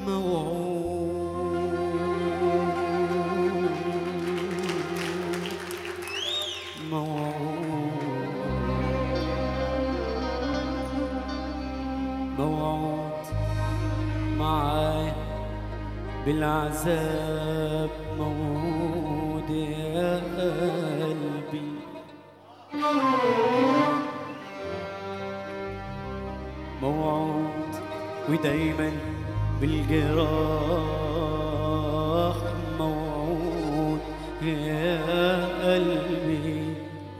موعود معاي بالعذاب موعود يا قلبي موعود ودايما بالجراح موعود يا قلبي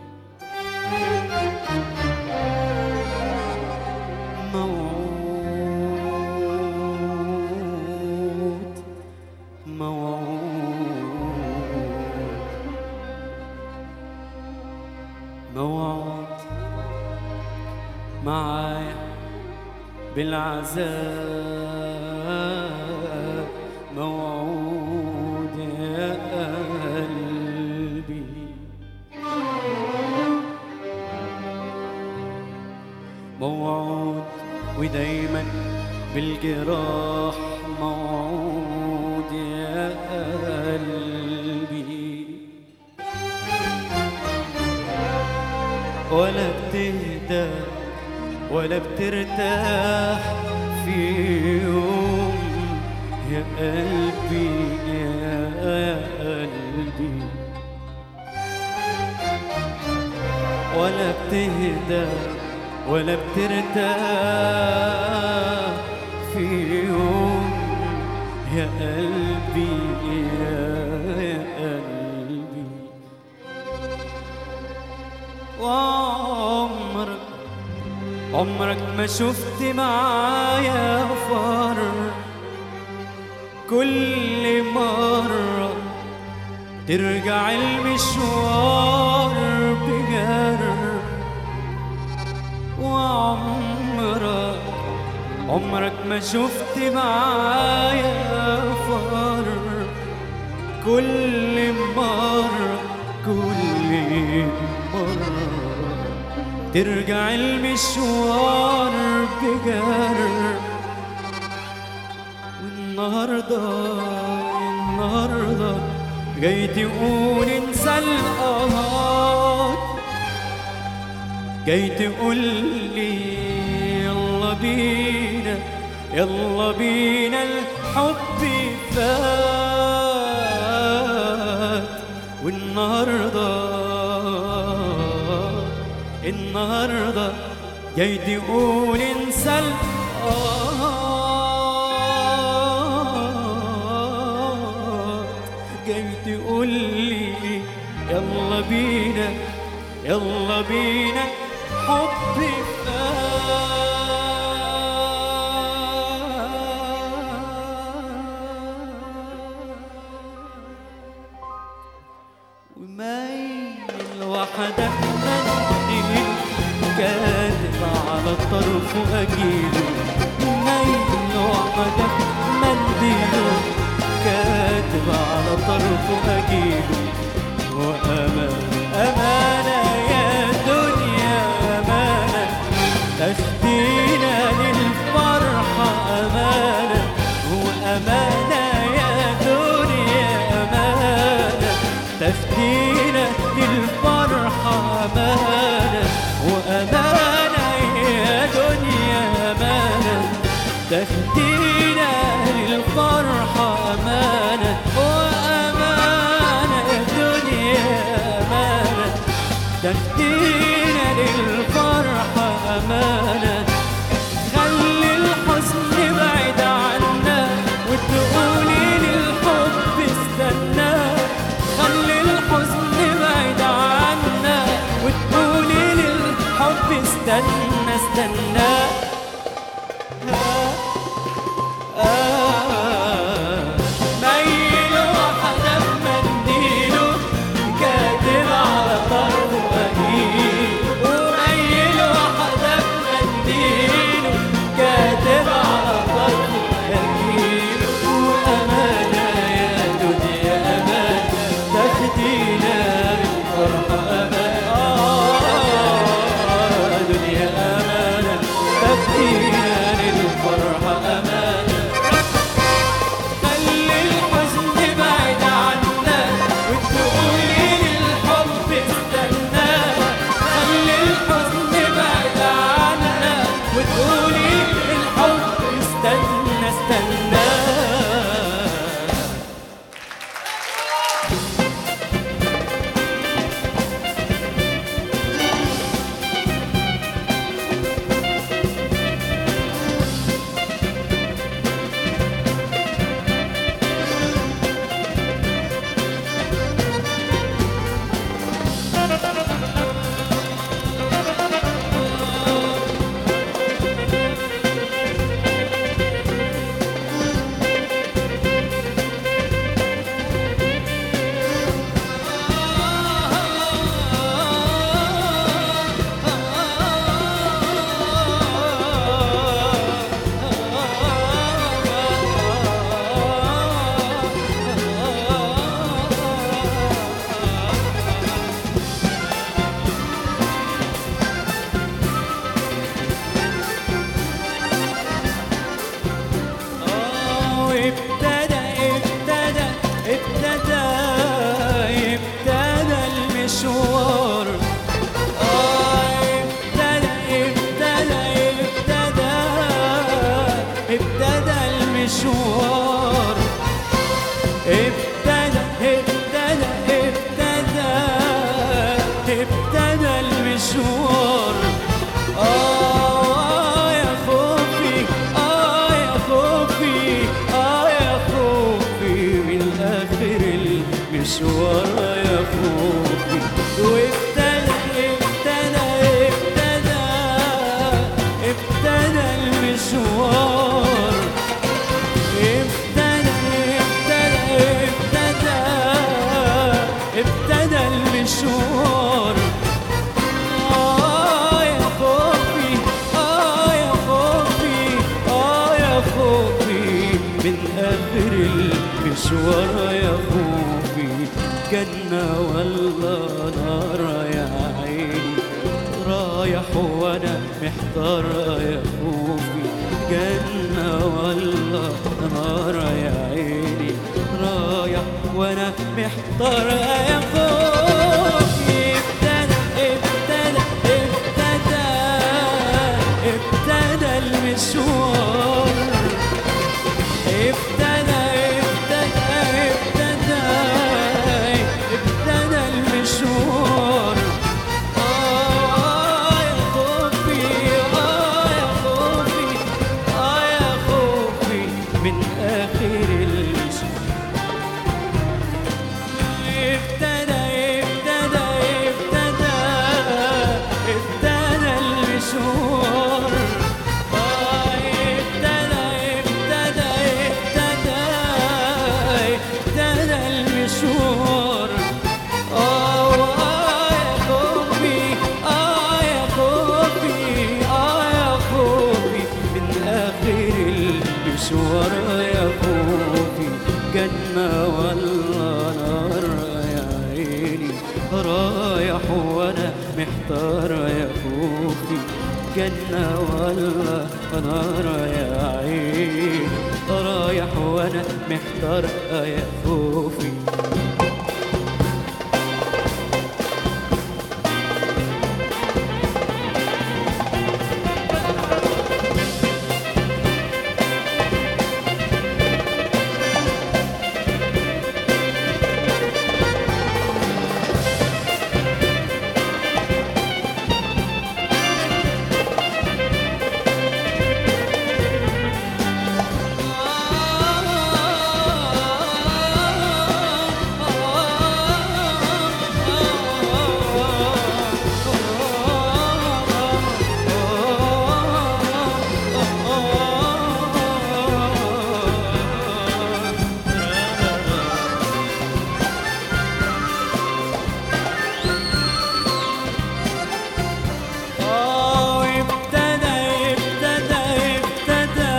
موعود موعود موعود معايا بالعذاب موعود يا قلبي موعود ودايما بالجراح موعود يا قلبي ولا بتهدى ولا بترتاح في يوم يا قلبي يا قلبي ولا بتهدى ولا بترتاح في يوم يا قلبي يا, يا قلبي وعمرك عمرك ما شفت معايا فرق كل مرة ترجع المشوار بجرح وعمرك عمرك ما شفت معايا فرق كل مرة كل مرة ترجع المشوار بجرح والنهاردة النهاردة جاي تقول انسى القهار جاي تقول لي يلا بينا يلا بينا الحب فات والنهارده النهارده جاي تقول انسى القهار جاي تقول لي يلا بينا يلا بينا حب ومايل وحدك منديل كاتب على الطرف أجيله مايل وحدك منديل كاتب على الطرف أجيله وأمان أمانة يا دنيا أمانة تاخدينا للفرحة أمانة وأمانة يا دنيا أمانة تاخدينا للفرحة أمانة وأمانة يا دنيا أمانة تاخدينا للفرحة أمانة وأمانة يا دنيا أمانة تاخدينا للفرحة أمانة خلي الحزن بعيد عنا وتقولي للحب استنى خلي الحزن بعيد عنا وتقولي للحب استنى استنى ميل وحدة بمنديله كاتب على طرفه أجيل وميل وحدة بمنديله كاتب على طرفه أجيل وأمانة يا دنيا أمانة تاخدينا بالفرحة أمانة آه دنيا أمانة المشوار ابتدى ابتدى ابتدى ابتدى المشوار آه يا خوفي آه يا خوفي آه يا خوفي من آخر المشوار يا خوفي جنة ولا نار يا عيني رايح وانا محتار يا خوفي جنة ولا نار يا عيني رايح وانا محتار يا خوفي ابتدى ابتدى ابتدى ابتدى المشوار ابتدى ابتدى ابتدى ابتدى المشوار آه يا خوفي آه يا خوفي آه يا خوفي من آخر المشوار ابتدى ابتدى ابتدى ابتدى المشوار آه ابتدى ابتدى ابتدى ابتدى المشوار آه آه يا خوفي آه يا خوفي آه يا خوفي من آخر المشوار يا خوفي جنة ولا نار يا عيني رايح وانا محتار يا خوفي جنة ولا نار يا عيني رايح وانا محتار يا خوفي آه ابتدى ابتدى ابتدى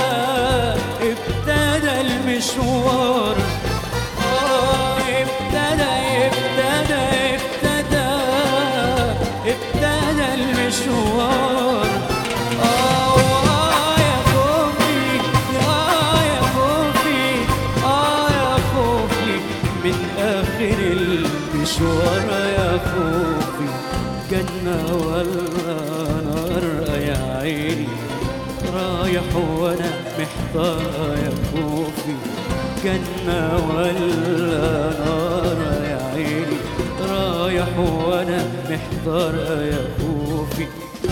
ابتدى المشوار آه ابتدى ابتدى ابتدى ابتدى المشوار آه آه يا خوفي آه يا خوفي آه يا خوفي من آخر المشوار يا خوفي جنة ولا نار يا عيني رايح وانا محتار يا خوفي جنة ولا نار يا عيني رايح وانا محتار يا خوفي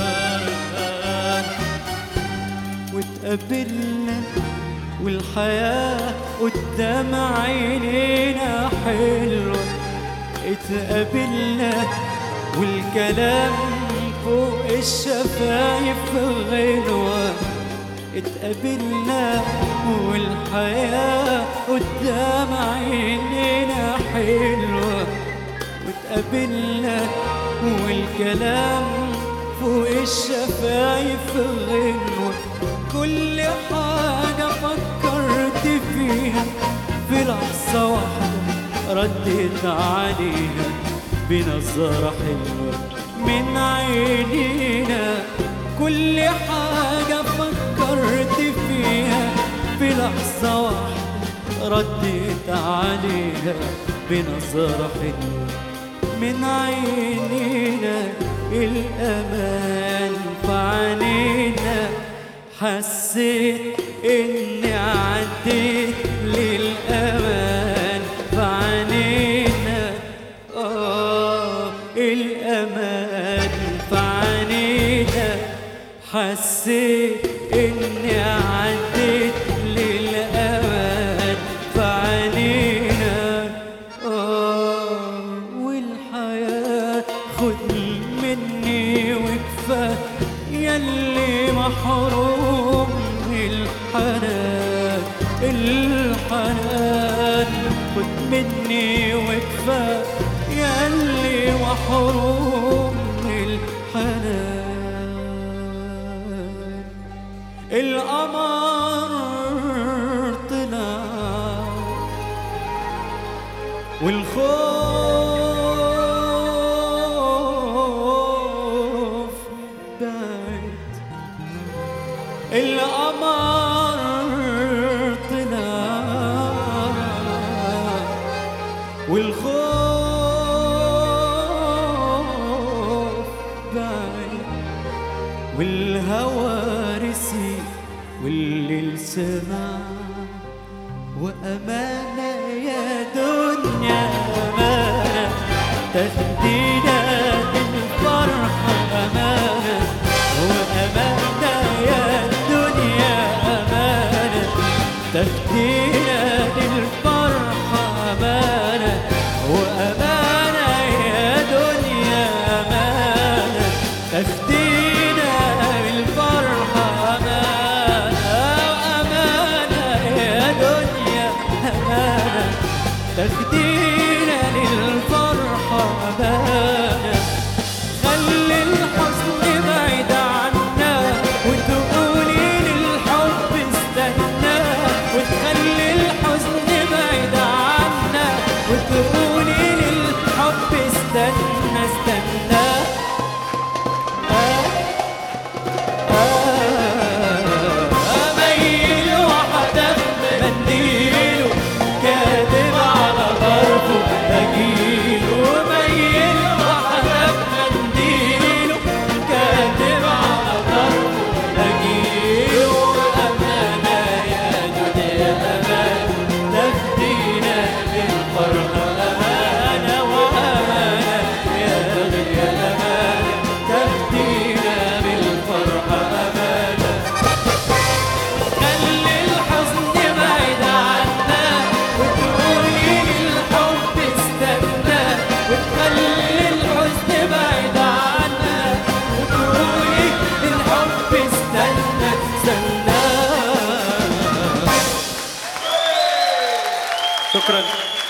واتقابلنا والحياة قدام عينينا حلوة اتقابلنا والكلام فوق الشفايف غلوة اتقابلنا والحياة قدام عينينا حلوة واتقابلنا والكلام فوق الشفايف غنوة كل حاجة فكرت فيها في لحظة واحدة رديت عليها بنظرة حلوة من عينينا كل حاجة فكرت فيها في لحظة واحدة رديت عليها بنظرة حلوة من عينينا الأمان في عينينا حسيت إني عديت للأمان في عينينا آه الأمان في عينينا حسيت إني عديت للأمان في عينينا آه والحياة خد مني وكفاية يا ياللي محروم من الحنان الحنان خد مني وكفى ياللي محروم من الحنان القمر طلع والخوف بعد القمر طلع والخوف بعد والهوى رسي والليل سمع وأمانة يا دنيا أمانة تاخدينا بالفرحة أمانة وأمانة يا دنيا أمانة تاخدينا بالفرحة أمانة وأمانة يا دنيا أمانة تاخدينا بالفرحة أمانة وأمانة يا دنيا أمانة تاخدينا للفرحة أمانة خلي الحزن بعيد عنا وتقولي للحب استنى وتخلي الحزن بعيد عنا وتقولي للحب استنى استنى أميل وحدك منديله كاتب على ظرفه أجيله ميل وحدك منديله كاتب على ظرفه أجيله أمانة يا دنيا أمانة تهدينا بالفرحة أمانة وأمانة يا دنيا أمانة تهدينا بالفرحة أمانة خلي الحزن بعيد عنا وتقولي للحب استنى وتخلي الحزن بعيد عنا وتقولي للحب استنى استنى شكرا